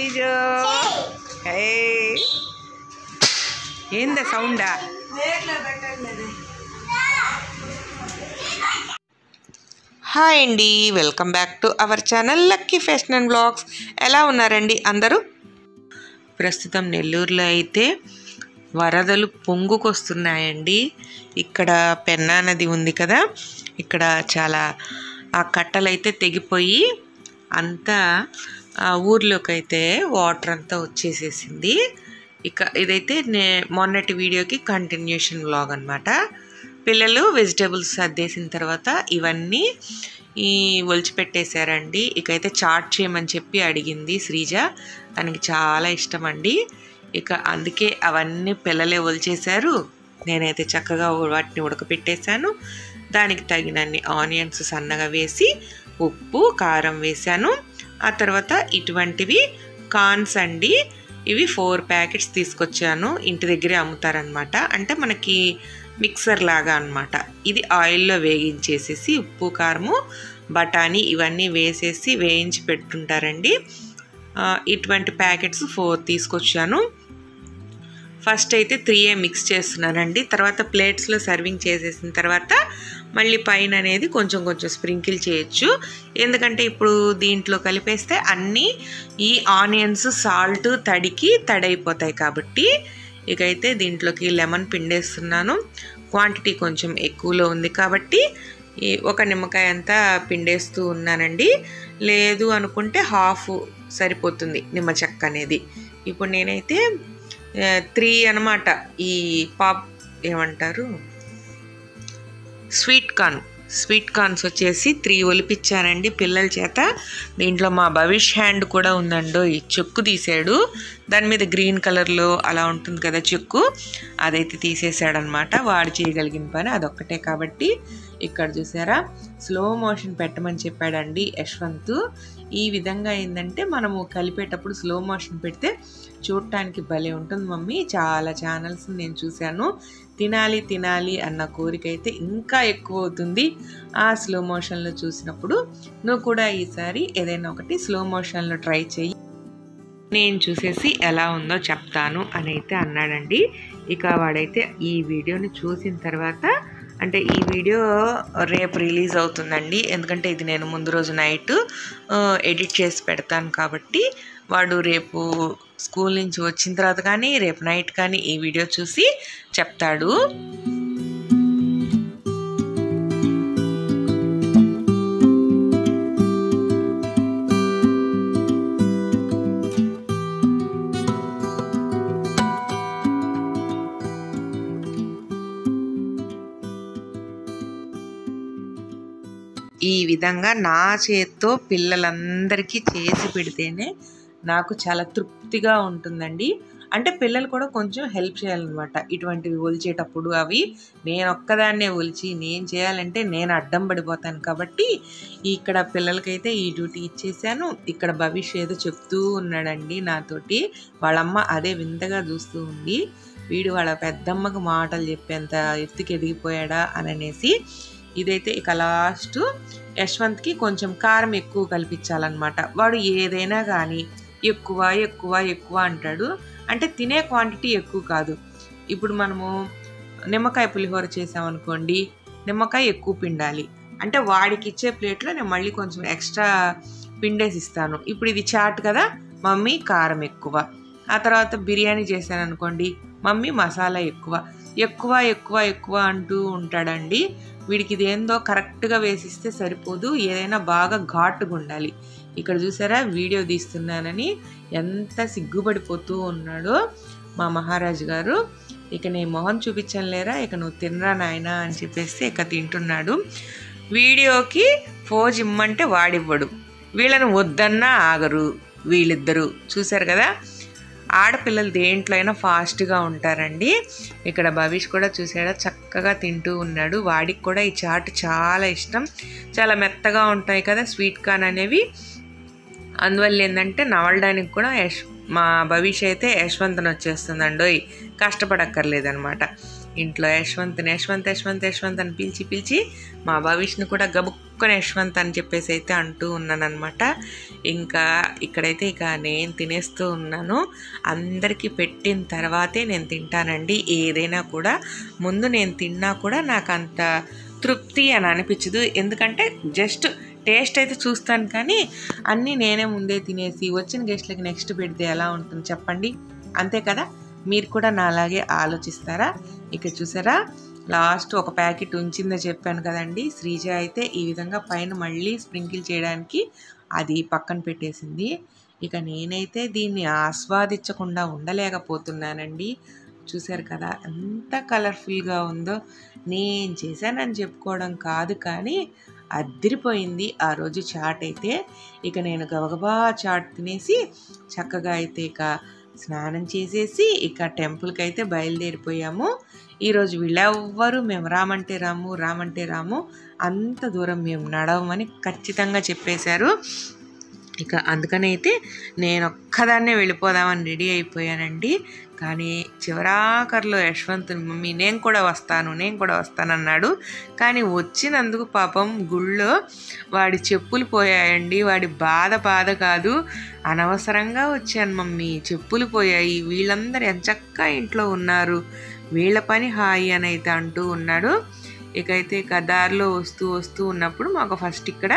Teju hey ఏందా సౌండా hi అండి welcome back to our channel lucky fashion and blogs ఎలా ఉన్నారండి అందరూ ప్రస్తుతం నెల్లూరులో అయితే వరదలు పొంగుకొస్తున్నాయండి ఇక్కడ పెన్నా నది ఉంది కదా ఇక్కడ చాలా ఆ కట్టలు అయితే తెగిపోయి అంతా ఆ ఊర్లోకి అయితే వాటర్ అంతా వచ్చేసేసింది ఇక ఇదైతే నే మొన్నటి వీడియోకి కంటిన్యూషన్ వ్లాగ్ అనమాట పిల్లలు వెజిటేబుల్స్ సర్దేసిన తర్వాత ఇవన్నీ ఈ ఒలిచిపెట్టేశారండి ఇకైతే చాట్ చేయమని చెప్పి అడిగింది శ్రీజ తనకి చాలా ఇష్టం అండి ఇక అందుకే అవన్నీ పిల్లలే ఒలిచేశారు నేనైతే చక్కగా వాటిని ఉడకపెట్టేశాను దానికి తగినన్ని ఆనియన్స్ సన్నగా వేసి ఉప్పు కారం వేశాను ఆ తర్వాత ఇటువంటివి కార్న్స్ అండి ఇవి ఫోర్ ప్యాకెట్స్ తీసుకొచ్చాను ఇంటి దగ్గరే అమ్ముతారనమాట అంటే మనకి మిక్సర్ లాగా అనమాట ఇది ఆయిల్లో వేగించేసేసి ఉప్పు కారము బఠానీ ఇవన్నీ వేసేసి వేయించి పెట్టుంటారండి ఆ, ఇటువంటి ప్యాకెట్స్ ఫోర్ తీసుకొచ్చాను ఫస్ట్ అయితే త్రీ ఏ మిక్స్ చేస్తున్నానండి తర్వాత ప్లేట్స్లో సర్వింగ్ చేసేసిన తర్వాత మళ్ళీ పైన అనేది కొంచెం కొంచెం స్ప్రింకిల్ చేయొచ్చు ఎందుకంటే ఇప్పుడు దీంట్లో కలిపేస్తే అన్నీ ఈ ఆనియన్స్ సాల్ట్ తడికి తడైపోతాయి కాబట్టి ఇకైతే దీంట్లోకి లెమన్ పిండేస్తున్నాను క్వాంటిటీ కొంచెం ఎక్కువలో ఉంది కాబట్టి ఈ ఒక నిమ్మకాయ అంతా పిండేస్తూ ఉన్నానండి లేదు అనుకుంటే హాఫ్ సరిపోతుంది నిమ్మ చెక్క అనేది ఇప్పుడు నేనైతే త్రీ అనమాట ఈ పాప్ ఏమంటారు స్వీట్ కార్న్ స్వీట్ కార్న్స్ వచ్చేసి త్రీ ఒలిపించానండి పిల్లల చేత దీంట్లో మా భవిష్ హ్యాండ్ కూడా ఉందండో ఈ చెక్కు తీసాడు దాని మీద గ్రీన్ కలర్లో అలా ఉంటుంది కదా చెక్కు అదైతే తీసేసాడనమాట వాడు చేయగలిగిన పని అదొక్కటే కాబట్టి ఇక్కడ చూసారా స్లో మోషన్ పెట్టమని చెప్పాడండి యశ్వంత్ ఈ విధంగా ఏంటంటే మనము కలిపేటప్పుడు స్లో మోషన్ పెడితే చూడటానికి భలే ఉంటుంది మమ్మీ చాలా ఛానల్స్ నేను చూశాను తినాలి తినాలి అన్న కోరిక అయితే ఇంకా ఎక్కువ అవుతుంది ఆ స్లో మోషన్లో చూసినప్పుడు నువ్వు కూడా ఈసారి ఏదైనా ఒకటి స్లో మోషన్లో ట్రై చెయ్యి నేను చూసేసి ఎలా ఉందో చెప్తాను అని అయితే అన్నాడండి ఇక వాడైతే ఈ వీడియోని చూసిన తర్వాత అంటే ఈ వీడియో రేపు రిలీజ్ అవుతుందండి ఎందుకంటే ఇది నేను ముందు రోజు నైట్ ఎడిట్ చేసి పెడతాను కాబట్టి వాడు రేపు స్కూల్ నుంచి వచ్చిన తర్వాత కానీ రేపు నైట్ కానీ ఈ వీడియో చూసి చెప్తాడు ఈ విధంగా నా చేత్తో పిల్లలందరికీ చేసి పెడితేనే నాకు చాలా తృప్తిగా ఉంటుందండి అంటే పిల్లలు కూడా కొంచెం హెల్ప్ చేయాలన్నమాట ఇటువంటివి ఒలిచేటప్పుడు అవి నేను ఒక్కదాన్నే ఒలిచి నేను చేయాలంటే నేను అడ్డం పడిపోతాను కాబట్టి ఇక్కడ పిల్లలకైతే ఈ డ్యూటీ ఇచ్చేసాను ఇక్కడ భవిష్య ఏదో చెప్తూ ఉన్నాడండి నాతోటి వాళ్ళమ్మ అదే వింతగా చూస్తూ ఉంది వీడు వాళ్ళ పెద్దమ్మకు మాటలు చెప్పేంత ఎత్తుకి ఎదిగిపోయాడా అని అనేసి ఇదైతే ఇక లాస్ట్ యశ్వంత్కి కొంచెం కారం ఎక్కువ కల్పించాలన్నమాట వాడు ఏదైనా కానీ ఎక్కువ ఎక్కువ ఎక్కువ అంటాడు అంటే తినే క్వాంటిటీ ఎక్కువ కాదు ఇప్పుడు మనము నిమ్మకాయ పులిహోర చేసామనుకోండి నిమ్మకాయ ఎక్కువ పిండాలి అంటే వాడికి ఇచ్చే ప్లేట్లో నేను మళ్ళీ కొంచెం ఎక్స్ట్రా పిండేసి ఇస్తాను ఇప్పుడు ఇది చాట్ కదా మమ్మీ కారం ఎక్కువ ఆ తర్వాత బిర్యానీ చేశాను అనుకోండి మమ్మీ మసాలా ఎక్కువ ఎక్కువ ఎక్కువ ఎక్కువ అంటూ ఉంటాడండి వీడికి ఇదేందో కరెక్ట్గా వేసిస్తే సరిపోదు ఏదైనా బాగా ఘాటుగా ఉండాలి ఇక్కడ చూసారా వీడియో తీస్తున్నానని ఎంత సిగ్గుపడిపోతూ ఉన్నాడో మా మహారాజు గారు ఇక నీ మొహం చూపించను లేరా ఇక నువ్వు తినరా నాయనా అని చెప్పేసి ఇక తింటున్నాడు వీడియోకి ఫోజ్ ఇమ్మంటే వాడివ్వడు వీళ్ళని వద్దన్నా ఆగరు వీళ్ళిద్దరూ చూసారు కదా ఆడపిల్లలు దేంట్లో అయినా ఫాస్ట్గా ఉంటారండి ఇక్కడ భవిష్ కూడా చూసాడా చక్కగా తింటూ ఉన్నాడు వాడికి కూడా ఈ చాట్ చాలా ఇష్టం చాలా మెత్తగా ఉంటాయి కదా స్వీట్ కార్న్ అనేవి అందువల్ల ఏంటంటే నవలడానికి కూడా యశ్ మా భవిష్ అయితే యశ్వంతన్ వచ్చేస్తుందండోయ్ కష్టపడక్కర్లేదనమాట ఇంట్లో యశ్వంత్ యశ్వంత్ యశ్వంత్ యశ్వంత్ అని పిలిచి పిలిచి మా భవిష్ని కూడా గబుక్కుని యశ్వంత్ అని చెప్పేసి అయితే అంటూ ఉన్నానమాట ఇంకా ఇక్కడైతే ఇక నేను తినేస్తూ ఉన్నాను అందరికీ పెట్టిన తర్వాతే నేను తింటానండి ఏదైనా కూడా ముందు నేను తిన్నా కూడా నాకు అంత తృప్తి అని అనిపించదు ఎందుకంటే జస్ట్ టేస్ట్ అయితే చూస్తాను కానీ అన్నీ నేనే ముందే తినేసి వచ్చిన గెస్ట్లకి నెక్స్ట్ పెడితే ఎలా ఉంటుంది చెప్పండి అంతే కదా మీరు కూడా నా అలాగే ఆలోచిస్తారా ఇక చూసారా లాస్ట్ ఒక ప్యాకెట్ ఉంచిందో చెప్పాను కదండి శ్రీజ అయితే ఈ విధంగా పైన మళ్ళీ స్ప్రింకిల్ చేయడానికి అది పక్కన పెట్టేసింది ఇక నేనైతే దీన్ని ఆస్వాదించకుండా ఉండలేకపోతున్నానండి చూశారు కదా ఎంత కలర్ఫుల్గా ఉందో నేను చేశానని చెప్పుకోవడం కాదు కానీ అద్దరిపోయింది ఆ రోజు చాట్ అయితే ఇక నేను గబగబా చాట్ తినేసి చక్కగా అయితే ఇక స్నానం చేసేసి ఇక టెంపుల్కి అయితే బయలుదేరిపోయాము ఈరోజు వీళ్ళెవ్వరూ మేము రామంటే రాము రామంటే రాము అంత దూరం మేము నడవమని ఖచ్చితంగా చెప్పేశారు ఇక అందుకనైతే నేను ఒక్కదాన్నే వెళ్ళిపోదామని రెడీ అయిపోయానండి కానీ చివరాఖరిలో యశ్వంత్ మమ్మీ నేను కూడా వస్తాను నేను కూడా వస్తానన్నాడు కానీ వచ్చినందుకు పాపం గుళ్ళో వాడి చెప్పులు పోయాయండి వాడి బాధ బాధ కాదు అనవసరంగా వచ్చాను మమ్మీ చెప్పులు పోయాయి వీళ్ళందరూ ఎంచక్కా ఇంట్లో ఉన్నారు వీళ్ళ పని హాయి అని అయితే అంటూ ఉన్నాడు ఇకైతే ఇక దారిలో వస్తూ వస్తూ ఉన్నప్పుడు మాకు ఫస్ట్ ఇక్కడ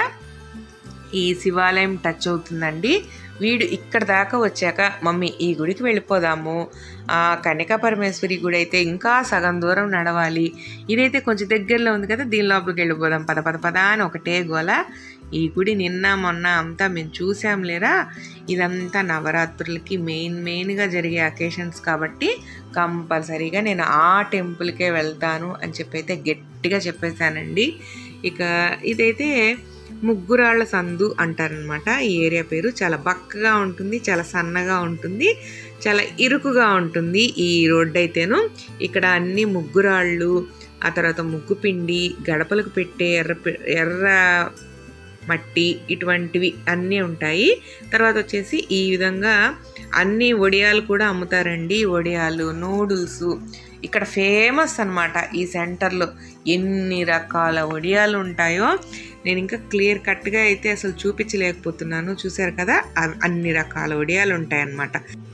ఈ శివాలయం టచ్ అవుతుందండి వీడు ఇక్కడ దాకా వచ్చాక మమ్మీ ఈ గుడికి వెళ్ళిపోదాము ఆ కన్యకా పరమేశ్వరి గుడి అయితే ఇంకా సగం దూరం నడవాలి ఇదైతే కొంచెం దగ్గరలో ఉంది కదా దీని లోపలికి వెళ్ళిపోదాం పద పద పద అని ఒకటే గోల ఈ గుడి నిన్న మొన్న అంతా మేము చూసాం లేరా ఇదంతా నవరాత్రులకి మెయిన్ మెయిన్గా జరిగే అకేషన్స్ కాబట్టి కంపల్సరీగా నేను ఆ టెంపుల్కే వెళ్తాను అని చెప్పి అయితే గట్టిగా చెప్పేశానండి ఇక ఇదైతే ముగ్గురాళ్ల సందు అంటారనమాట ఈ ఏరియా పేరు చాలా బక్కగా ఉంటుంది చాలా సన్నగా ఉంటుంది చాలా ఇరుకుగా ఉంటుంది ఈ రోడ్డు అయితేను ఇక్కడ అన్ని ముగ్గురాళ్ళు ఆ తర్వాత ముగ్గు పిండి గడపలకు పెట్టే ఎర్ర పి- ఎర్ర మట్టి ఇటువంటివి అన్నీ ఉంటాయి తర్వాత వచ్చేసి ఈ విధంగా అన్ని వడియాలు కూడా అమ్ముతారండి వడియాలు నూడిల్స్ ఇక్కడ ఫేమస్ అన్నమాట ఈ సెంటర్లో ఎన్ని రకాల వడియాలు ఉంటాయో నేను ఇంకా క్లియర్ కట్గా అయితే అసలు చూపించలేకపోతున్నాను చూశారు కదా అవ్- అన్ని రకాల వడియాలు ఉంటాయన్నమాట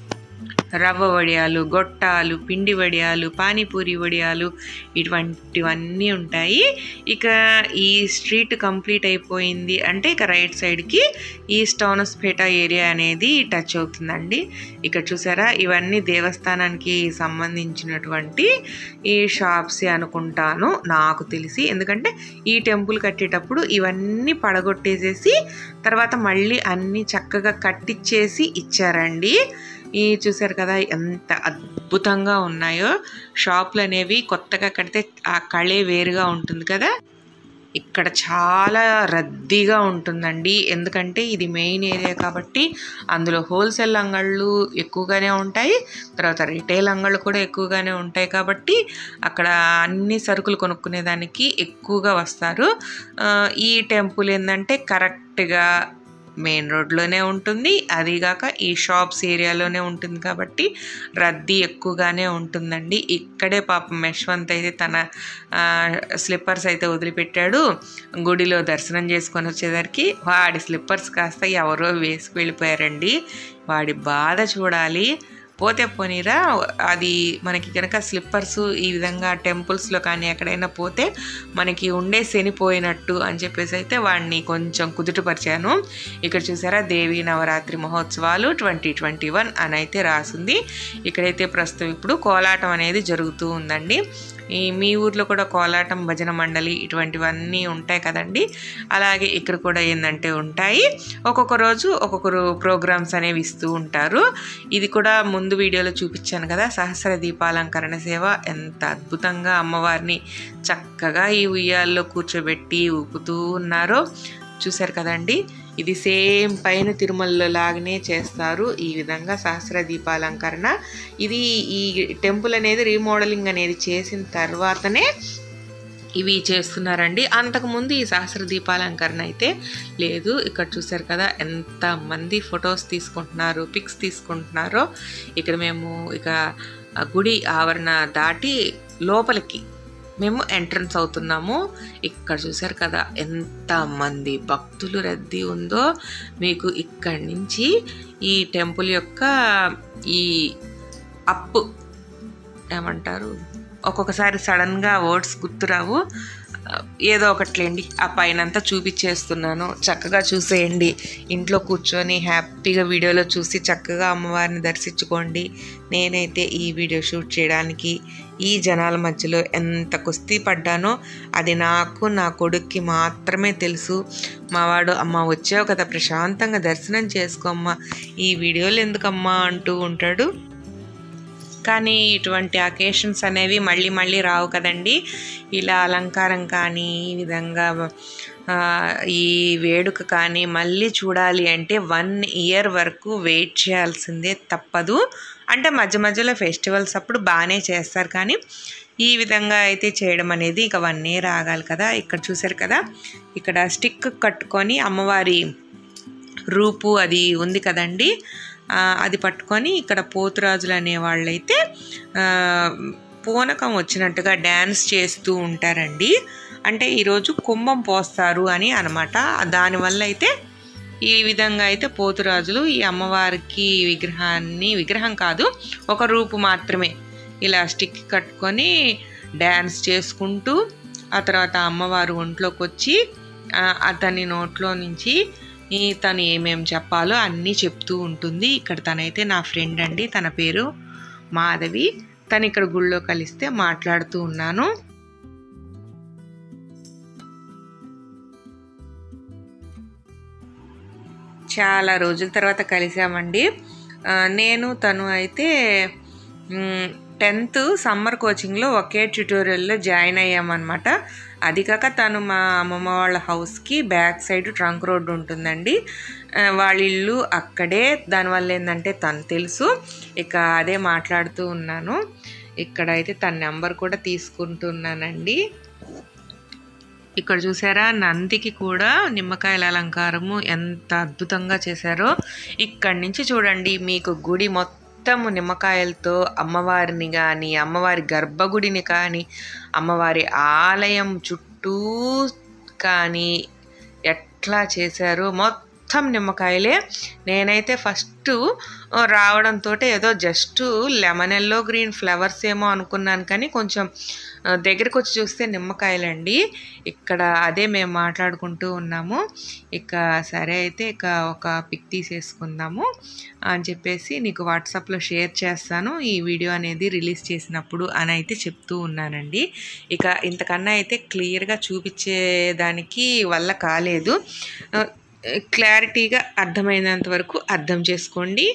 రవ్వ వడియాలు గొట్టాలు పిండి వడియాలు పానీపూరి వడియాలు ఇటువంటివన్నీ ఉంటాయి ఇక ఈ స్ట్రీట్ కంప్లీట్ అయిపోయింది అంటే ఇక రైట్ సైడ్కి ఈ స్టోనస్పేట ఏరియా అనేది టచ్ అవుతుందండి ఇక్కడ చూసారా ఇవన్నీ దేవస్థానానికి సంబంధించినటువంటి ఈ షాప్స్ అనుకుంటాను నాకు తెలిసి ఎందుకంటే ఈ టెంపుల్ కట్టేటప్పుడు ఇవన్నీ పడగొట్టేసేసి తర్వాత మళ్ళీ అన్నీ చక్కగా కట్టించేసి ఇచ్చారండి ఈ చూసారు కదా ఎంత అద్భుతంగా ఉన్నాయో షాపులు అనేవి కొత్తగా కడితే ఆ కళే వేరుగా ఉంటుంది కదా ఇక్కడ చాలా రద్దీగా ఉంటుందండి ఎందుకంటే ఇది మెయిన్ ఏరియా కాబట్టి అందులో హోల్సేల్ అంగళ్ళు ఎక్కువగానే ఉంటాయి తర్వాత రిటైల్ అంగళ్ళు కూడా ఎక్కువగానే ఉంటాయి కాబట్టి అక్కడ అన్ని సరుకులు కొనుక్కునేదానికి ఎక్కువగా వస్తారు ఆ, ఈ టెంపుల్ ఏంటంటే కరెక్ట్గా మెయిన్ రోడ్లోనే ఉంటుంది అదిగాక ఈ షాప్స్ ఏరియాలోనే ఉంటుంది కాబట్టి రద్దీ ఎక్కువగానే ఉంటుందండి ఇక్కడే పాపం యశ్వంత్ అయితే తన స్లిప్పర్స్ అయితే వదిలిపెట్టాడు గుడిలో దర్శనం చేసుకొని వచ్చేసరికి వాడి స్లిప్పర్స్ కాస్త ఎవరో వేసుకు వెళ్ళిపోయారండి వాడి బాధ చూడాలి పోతే పోనీరా అది మనకి కనుక స్లిప్పర్స్ ఈ విధంగా టెంపుల్స్లో కానీ ఎక్కడైనా పోతే మనకి ఉండే శనిపోయినట్టు అని చెప్పేసి అయితే వాడిని కొంచెం కుదుటపరిచాను ఇక్కడ చూసారా దేవి నవరాత్రి మహోత్సవాలు ట్వంటీ ట్వంటీ వన్ అని అయితే రాసింది ఇక్కడైతే ప్రస్తుతం ఇప్పుడు కోలాటం అనేది జరుగుతూ ఉందండి ఈ మీ ఊర్లో కూడా కోలాటం భజన మండలి ఇటువంటివన్నీ ఉంటాయి కదండి అలాగే ఇక్కడ కూడా ఏంటంటే ఉంటాయి ఒక్కొక్క రోజు ఒక్కొక్కరు ప్రోగ్రామ్స్ అనేవి ఇస్తూ ఉంటారు ఇది కూడా ముందు వీడియోలో చూపించాను కదా సహస్ర దీపాలంకరణ సేవ ఎంత అద్భుతంగా అమ్మవారిని చక్కగా ఈ ఉయ్యాల్లో కూర్చోబెట్టి ఊపుతూ ఉన్నారో చూశారు కదండి ఇది సేమ్ పైన తిరుమలలో లాగానే చేస్తారు ఈ విధంగా సహస్ర దీపాలంకరణ ఇది ఈ టెంపుల్ అనేది రీమోడలింగ్ అనేది చేసిన తర్వాతనే ఇవి చేస్తున్నారండి అంతకుముందు ఈ సహస్ర దీపాలంకరణ అయితే లేదు ఇక్కడ చూసారు కదా ఎంత మంది ఫొటోస్ తీసుకుంటున్నారు పిక్స్ తీసుకుంటున్నారో ఇక్కడ మేము ఇక ఆ గుడి ఆవరణ దాటి లోపలికి మేము ఎంట్రన్స్ అవుతున్నాము ఇక్కడ చూసారు కదా ఎంతమంది భక్తులు రద్దీ ఉందో మీకు ఇక్కడి నుంచి ఈ టెంపుల్ యొక్క ఈ అప్పు ఏమంటారు ఒక్కొక్కసారి సడన్గా వర్డ్స్ గుర్తురావు ఏదో ఒకట్లేండి ఆ పైన అంతా చూపించేస్తున్నాను చక్కగా చూసేయండి ఇంట్లో కూర్చొని హ్యాపీగా వీడియోలో చూసి చక్కగా అమ్మవారిని దర్శించుకోండి నేనైతే ఈ వీడియో షూట్ చేయడానికి ఈ జనాల మధ్యలో ఎంత కుస్తీ పడ్డానో అది నాకు నా కొడుక్కి మాత్రమే తెలుసు మావాడు అమ్మ వచ్చావు కదా ప్రశాంతంగా దర్శనం చేసుకోమ్మా ఈ వీడియోలు ఎందుకమ్మా అంటూ ఉంటాడు కానీ ఇటువంటి అకేషన్స్ అనేవి మళ్ళీ మళ్ళీ రావు కదండి ఇలా అలంకారం కానీ ఈ విధంగా ఆ, ఈ వేడుక కానీ మళ్ళీ చూడాలి అంటే వన్ ఇయర్ వరకు వెయిట్ చేయాల్సిందే తప్పదు అంటే మధ్య మధ్యలో ఫెస్టివల్స్ అప్పుడు బాగానే చేస్తారు కానీ ఈ విధంగా అయితే చేయడం అనేది ఇక వన్ ఇయర్ ఆగాలి కదా ఇక్కడ చూసారు కదా ఇక్కడ స్టిక్ కట్టుకొని అమ్మవారి రూపు అది ఉంది కదండి ఆ, అది పట్టుకొని ఇక్కడ పోతురాజులు అనే వాళ్ళైతే ఆ, పూనకం వచ్చినట్టుగా డ్యాన్స్ చేస్తూ ఉంటారండి అంటే ఈరోజు కుంభం పోస్తారు అని అనమాట దానివల్ల అయితే ఈ విధంగా అయితే పోతురాజులు ఈ అమ్మవారికి విగ్రహాన్ని విగ్రహం కాదు ఒక రూపు మాత్రమే ఇలా స్టిక్ కట్టుకొని డ్యాన్స్ చేసుకుంటూ ఆ తర్వాత అమ్మవారు ఒంట్లోకి వచ్చి ఆ, అతని నోట్లో నుంచి ఈ తను ఏమేం చెప్పాలో అన్నీ చెప్తూ ఉంటుంది ఇక్కడ తనైతే నా ఫ్రెండ్ అండి తన పేరు మాధవి తను ఇక్కడ గుళ్ళో కలిస్తే మాట్లాడుతూ ఉన్నాను చాలా రోజుల తర్వాత కలిసామండి ఆ, నేను తను అయితే టెన్త్ సమ్మర్ కోచింగ్లో ఒకే ట్యూటోరియల్లో జాయిన్ అయ్యామన్నమాట అది కాక తను మా అమ్మమ్మ వాళ్ళ హౌస్కి బ్యాక్ సైడ్ ట్రంక్ రోడ్ ఉంటుందండి ఆ, వాళ్ళ ఇల్లు అక్కడే దానివల్ల ఏంటంటే తను తెలుసు ఇక అదే మాట్లాడుతూ ఉన్నాను ఇక్కడ అయితే తన నెంబర్ కూడా తీసుకుంటున్నానండి ఇక్కడ చూసారా నందికి కూడా నిమ్మకాయల అలంకారము ఎంత అద్భుతంగా చేశారో ఇక్కడి నుంచి చూడండి మీకు గుడి మొత్తము నిమ్మకాయలతో అమ్మవారిని కానీ అమ్మవారి గర్భగుడిని కానీ అమ్మవారి ఆలయం చుట్టూ కానీ ఎట్లా చేశారో మొత్తం నిమ్మకాయలే నేనైతే ఫస్ట్ రావడంతో ఏదో just lemon yellow green flowers ఏమో అనుకున్నాను కానీ కొంచెం ఆ, దగ్గరికి వచ్చి చూస్తే నిమ్మకాయలండి ఇక్కడ అదే మేము మాట్లాడుకుంటూ ఉన్నాము ఇక సరే అయితే ఇక ఒక పిక్ తీసేసుకుందాము అని చెప్పేసి నీకు వాట్సాప్లో షేర్ చేస్తాను ఈ వీడియో అనేది రిలీజ్ చేసినప్పుడు అని అయితే చెప్తూ ఉన్నానండి ఇక ఇంతకన్నా అయితే క్లియర్గా చూపించేదానికి వల్ల కాలేదు ఆ, క్లారిటీగా అర్థమైనంత వరకు అర్థం చేసుకోండి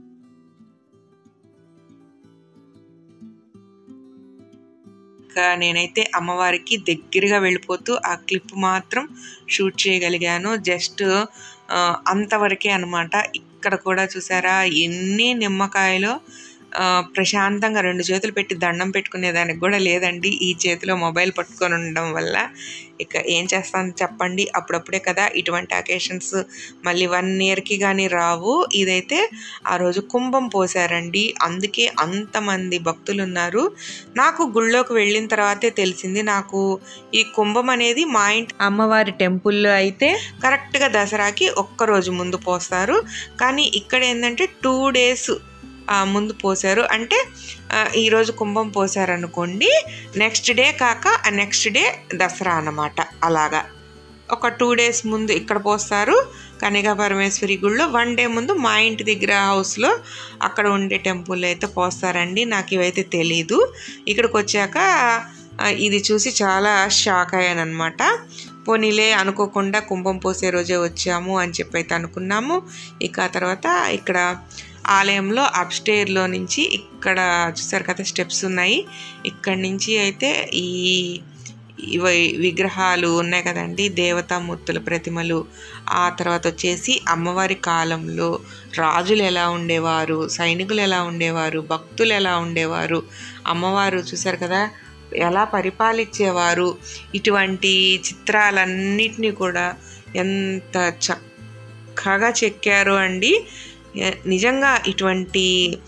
ఇంకా నేనైతే అమ్మవారికి దగ్గరగా వెళ్ళిపోతూ ఆ క్లిప్ మాత్రం షూట్ చేయగలిగాను జస్ట్ ఆ, అంతవరకే అనమాట ఇక్కడ కూడా చూసారా ఎన్ని నిమ్మకాయలు ఆ, ప్రశాంతంగా రెండు చేతులు పెట్టి దండం పెట్టుకునేదానికి కూడా లేదండి ఈ చేతిలో మొబైల్ పట్టుకొని ఉండడం వల్ల ఇక ఏం చేస్తాను చెప్పండి అప్పుడప్పుడే కదా ఇటువంటి అకేషన్స్ మళ్ళీ వన్ ఇయర్కి కానీ రావు ఇదైతే ఆ రోజు కుంభం పోసారండి అందుకే అంతమంది భక్తులు ఉన్నారు నాకు గుళ్ళోకి వెళ్ళిన తర్వాతే తెలిసింది నాకు ఈ కుంభం అనేది మా ఇంటి అమ్మవారి టెంపుల్లో అయితే కరెక్ట్గా దసరాకి ఒక్క రోజు ముందు పోస్తారు కానీ ఇక్కడ ఏంటంటే టూ డేస్ ముందు పోసారు అంటే ఆ, ఈరోజు కుంభం పోసారు అనుకోండి నెక్స్ట్ డే కాక నెక్స్ట్ డే దసరా అన్నమాట అలాగా ఒక టూ డేస్ ముందు ఇక్కడ పోస్తారు కనిగా పరమేశ్వరి గుళ్ళో వన్ డే ముందు మా ఇంటి దగ్గర హౌస్లో అక్కడ ఉండే టెంపుల్ అయితే పోస్తారండి నాకు ఇవైతే తెలీదు ఇక్కడికి వచ్చాక ఆ, ఇది చూసి చాలా షాక్ అయ్యాను అనమాట పోనీలే అనుకోకుండా కుంభం పోసే రోజే వచ్చాము అని చెప్పి అయితే అనుకున్నాము ఇక ఆ తర్వాత ఇక్కడ ఆలయంలో అప్స్టేర్లో నుంచి ఇక్కడ చూసారు కదా స్టెప్స్ ఉన్నాయి ఇక్కడ నుంచి అయితే ఈ ఇవి విగ్రహాలు ఉన్నాయి కదండి దేవతామూర్తుల ప్రతిమలు ఆ తర్వాత వచ్చేసి అమ్మవారి కాలంలో రాజులు ఎలా ఉండేవారు సైనికులు ఎలా ఉండేవారు భక్తులు ఎలా ఉండేవారు అమ్మవారు చూసారు కదా ఎలా పరిపాలించేవారు ఇటువంటి చిత్రాలన్నిటినీ కూడా ఎంత చక్కగా చెక్కారు అండి ఎ- నిజంగా ఇటువంటి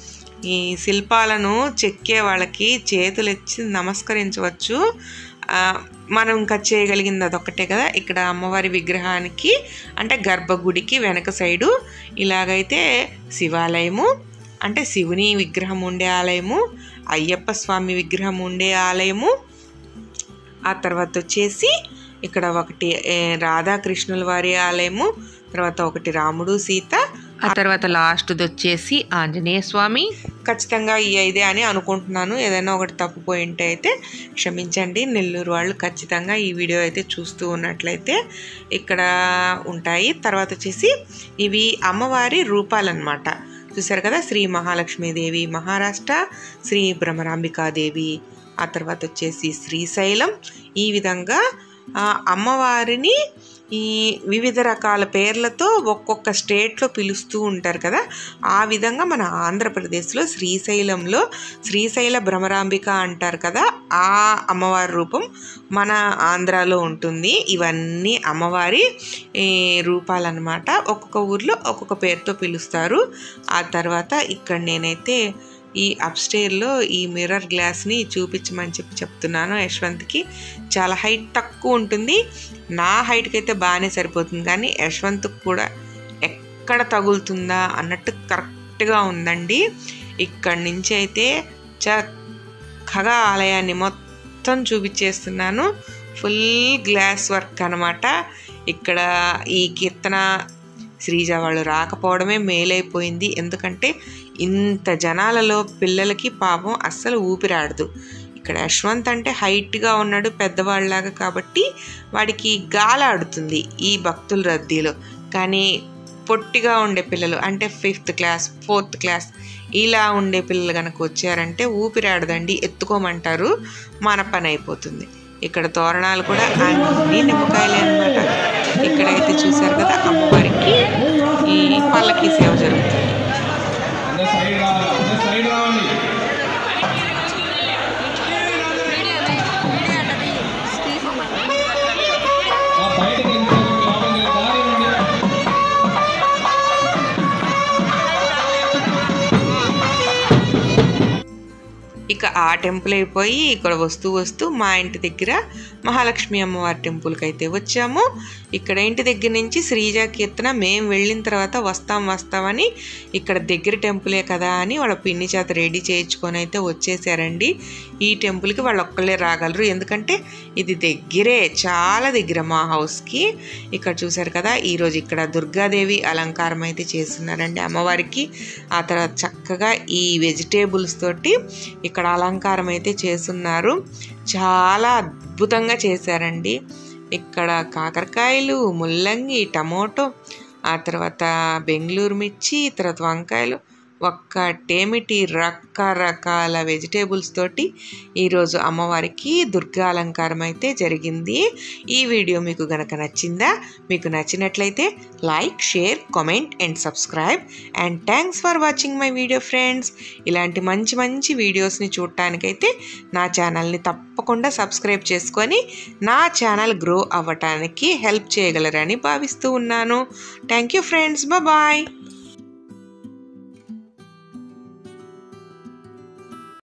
ఈ శిల్పాలను చెక్కే వాళ్ళకి చేతులు ఇచ్చి నమస్కరించవచ్చు ఆ, మనం ఇంకా చేయగలిగింది అదొక్కటే కదా ఇక్కడ అమ్మవారి విగ్రహానికి అంటే గర్భగుడికి వెనక సైడు ఇలాగైతే శివాలయము అంటే శివుని విగ్రహం ఉండే ఆలయము అయ్యప్ప స్వామి విగ్రహం ఉండే ఆలయము ఆ తర్వాత వచ్చేసి ఇక్కడ ఒకటి ఏ, రాధాకృష్ణుల వారి ఆలయము తర్వాత ఒకటి రాముడు సీత ఆ తర్వాత లాస్ట్ది వచ్చేసి ఆంజనేయ స్వామి ఖచ్చితంగా ఈ ఐదే అని అనుకుంటున్నాను ఏదైనా ఒకటి తప్పుపోయి ఉంటే అయితే క్షమించండి నెల్లూరు వాళ్ళు ఖచ్చితంగా ఈ వీడియో అయితే చూస్తూ ఉన్నట్లయితే ఇక్కడ ఉంటాయి తర్వాత వచ్చేసి ఇవి అమ్మవారి రూపాలన్నమాట చూసారు కదా శ్రీ మహాలక్ష్మీదేవి మహారాష్ట్ర శ్రీ భ్రమరాంబికాదేవి ఆ తర్వాత వచ్చేసి శ్రీశైలం ఈ విధంగా ఆ, అమ్మవారిని ఈ వివిధ రకాల పేర్లతో ఒక్కొక్క స్టేట్లో పిలుస్తూ ఉంటారు కదా ఆ విధంగా మన ఆంధ్రప్రదేశ్లో శ్రీశైలంలో శ్రీశైల భ్రమరాంబిక అంటారు కదా ఆ అమ్మవారి రూపం మన ఆంధ్రాలో ఉంటుంది ఇవన్నీ అమ్మవారి ఈ, రూపాలన్నమాట ఒక్కొక్క ఊర్లో ఒక్కొక్క పేరుతో పిలుస్తారు ఆ తర్వాత ఇక్కడ నేనైతే ఈ అప్స్టేర్లో ఈ మిర్రర్ గ్లాస్ని చూపించమని చెప్పి చెప్తున్నాను యశ్వంత్కి చాలా హైట్ తక్కువ ఉంటుంది నా హైట్కి అయితే బాగానే సరిపోతుంది కానీ యశ్వంత్కి కూడా ఎక్కడ తగులుతుందా అన్నట్టు కరెక్ట్గా ఉందండి ఇక్కడి నుంచి అయితే చక్కగా ఆలయాన్ని మొత్తం చూపించేస్తున్నాను ఫుల్ గ్లాస్ వర్క్ అనమాట ఇక్కడ ఈ కీర్తన శ్రీజ వాళ్ళు రాకపోవడమే మేలైపోయింది ఎందుకంటే ఇంత జనాలలో పిల్లలకి పాపం అస్సలు ఊపిరాడదు ఇక్కడ యశ్వంత్ అంటే హైట్గా ఉన్నాడు పెద్దవాళ్ళలాగా కాబట్టి వాడికి గాలాడుతుంది ఈ భక్తుల రద్దీలో కానీ పొట్టిగా ఉండే పిల్లలు అంటే ఫిఫ్త్ క్లాస్ ఫోర్త్ క్లాస్ ఇలా ఉండే పిల్లలు కనుక వచ్చారంటే ఊపిరాడదండి ఎత్తుకోమంటారు మన పని అయిపోతుంది ఇక్కడ తోరణాలు కూడా అన్ని నిమ్మకాయలే అనమాట ఇక్కడైతే చూసారు కదా అమ్మవారికి ఈ పల్లకి సేవ జరుగుతుంది అందరు సైడ్ రావాలి అందరు సైడ్ రావాలి ఆ బయటకి ఇంకో లోపలికి దారి ఉంది ఇక ఆ టెంపుల్ అయిపోయి ఇక్కడ వస్తూ వస్తూ మా ఇంటి దగ్గర మహాలక్ష్మి అమ్మవారి టెంపుల్కి అయితే వచ్చాము ఇక్కడ ఇంటి దగ్గర నుంచి శ్రీజ కీర్తన మేము వెళ్ళిన తర్వాత వస్తాం వస్తామని ఇక్కడ దగ్గర టెంపులే కదా అని వాళ్ళ పిన్ని చేత రెడీ చేయించుకొని అయితే వచ్చేసారండి ఈ టెంపుల్కి వాళ్ళు ఒక్కళ్ళే రాగలరు ఎందుకంటే ఇది దగ్గరే చాలా దగ్గర మా హౌస్కి ఇక్కడ చూసారు కదా ఈరోజు ఇక్కడ దుర్గాదేవి అలంకారం అయితే చేస్తున్నారండి అమ్మవారికి ఆ తర్వాత చక్కగా ఈ వెజిటేబుల్స్ తోటి ఇక్కడ అలంకారం అయితే చేస్తున్నారు చాలా అద్భుతంగా చేశారండి ఇక్కడ కాకరకాయలు ముల్లంగి టమోటో ఆ తర్వాత బెంగళూరు మిర్చి తర్వాత వంకాయలు ఒక్కటేమిటి రకరకాల వెజిటేబుల్స్ తోటి ఈరోజు అమ్మవారికి దుర్గా అలంకారం అయితే జరిగింది ఈ వీడియో మీకు గనక నచ్చిందా మీకు నచ్చినట్లయితే like share comment and subscribe and thanks for watching my video friends ఇలాంటి మంచి మంచి వీడియోస్ని చూడటానికైతే నా ఛానల్ని తప్పకుండా సబ్స్క్రైబ్ చేసుకొని నా ఛానల్ గ్రో అవ్వటానికి హెల్ప్ చేయగలరని భావిస్తూ ఉన్నాను థ్యాంక్ యూ ఫ్రెండ్స్ బాయ్